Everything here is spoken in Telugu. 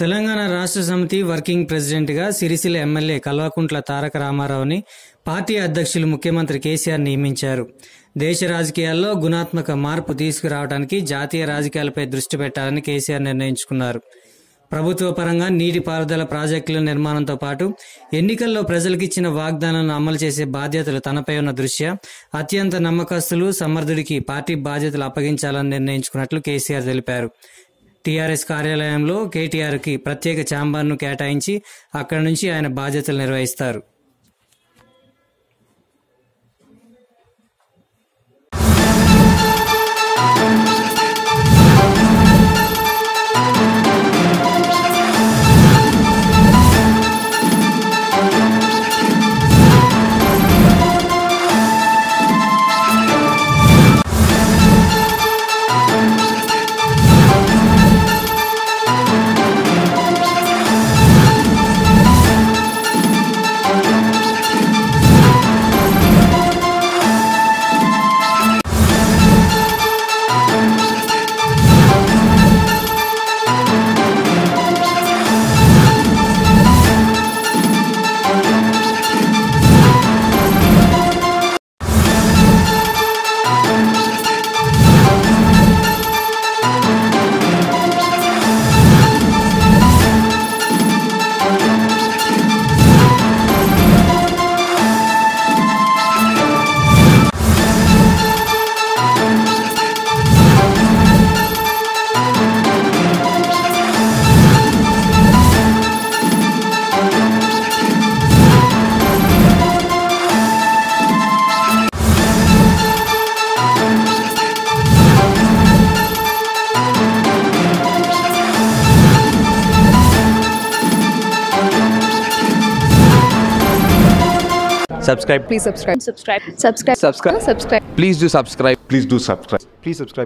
తెలంగాణ రాష్ట్ర సమితి వర్కింగ్ ప్రెసిడెంట్గా సిరిసిల్ల ఎమ్మెల్యే కల్వకుంట్ల తారక రామారావుని పార్టీ అధ్యక్షులు ముఖ్యమంత్రి కేసీఆర్ నియమించారు దేశ రాజకీయాల్లో గుణాత్మక మార్పు తీసుకురావడానికి జాతీయ రాజకీయాలపై దృష్టి పెట్టాలని కేసీఆర్ నిర్ణయించుకున్నారు ప్రభుత్వ పరంగా నీటిపారుదల ప్రాజెక్టుల నిర్మాణంతో పాటు ఎన్నికల్లో ప్రజలకిచ్చిన వాగ్దానాలను అమలు చేసే బాధ్యతలు తనపై ఉన్న దృష్ట్యా అత్యంత నమ్మకస్తులు సమర్థుడికి పార్టీ బాధ్యతలు అప్పగించాలని నిర్ణయించుకున్నట్లు కేసీఆర్ తెలిపారు టీఆర్ఎస్ కార్యాలయంలో కేటీఆర్కి ప్రత్యేక ఛాంబర్ను కేటాయించి అక్కడి నుంచి ఆయన బాధ్యతలు నిర్వహిస్తారు subscribe Please subscribe. subscribe Subscribe. subscribe Subscribe. please do subscribe Please do subscribe. Please subscribe.